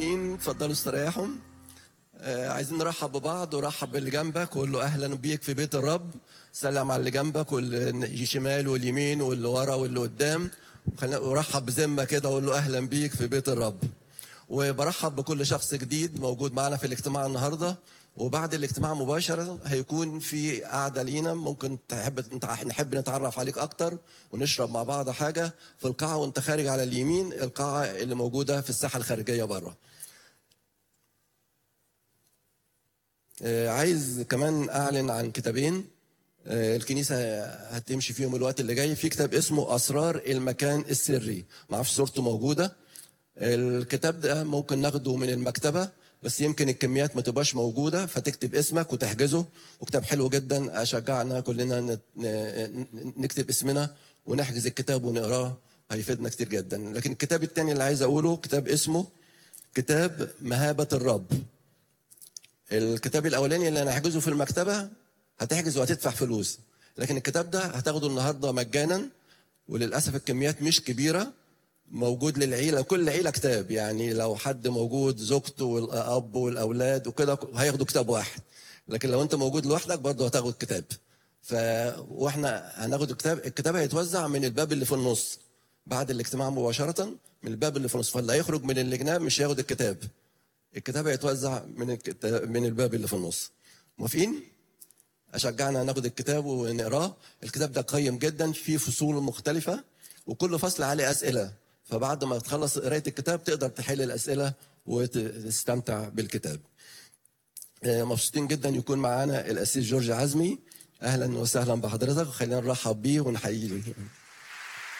امين اتفضلوا استريحوا آه عايزين نرحب ببعض ورحب باللي جنبك وقول له اهلا بيك في بيت الرب سلم على اللي جنبك واللي شمال واليمين واللي ورا واللي قدام خلينا ورحب بذمه كده وقول له اهلا بيك في بيت الرب وبرحب بكل شخص جديد موجود معنا في الاجتماع النهارده وبعد الاجتماع مباشرة هيكون في قعدة لينا ممكن تحب نحب نتعرف عليك أكتر ونشرب مع بعض حاجة في القاعة وأنت خارج على اليمين القاعة اللي موجودة في الساحة الخارجية بره. آه، عايز كمان أعلن عن كتابين آه، الكنيسة هتمشي فيهم الوقت اللي جاي في كتاب اسمه أسرار المكان السري معرفش صورته موجودة الكتاب ده ممكن ناخده من المكتبة بس يمكن الكميات ما تبقاش موجودة فتكتب اسمك وتحجزه وكتاب حلو جدا أشجعنا كلنا نت- ن- نكتب اسمنا ونحجز الكتاب ونقراه هيفيدنا كتير جدا لكن الكتاب التاني اللي عايز أقوله كتاب اسمه كتاب مهابة الرب الكتاب الاولاني اللي انا هحجزه في المكتبه هتحجز وهتدفع فلوس لكن الكتاب ده هتاخده النهارده مجانا وللاسف الكميات مش كبيره موجود للعيله كل عيله كتاب يعني لو حد موجود زوجته والاب والاولاد وكده هياخدوا كتاب واحد لكن لو انت موجود لوحدك برضه هتاخد كتاب ف واحنا هناخد الكتاب الكتاب هيتوزع من الباب اللي في النص بعد الاجتماع مباشره من الباب اللي في النص فاللي هيخرج من اللجنه مش هياخد الكتاب الكتاب هيتوزع من الكتاب من الباب اللي في النص موافقين اشجعنا ناخد الكتاب ونقراه الكتاب ده قيم جدا فيه فصول مختلفه وكل فصل عليه اسئله فبعد ما تخلص قرايه الكتاب تقدر تحل الاسئله وتستمتع بالكتاب آه، مبسوطين جدا يكون معانا الاسيس جورج عزمي اهلا وسهلا بحضرتك وخلينا نرحب بيه ونحييه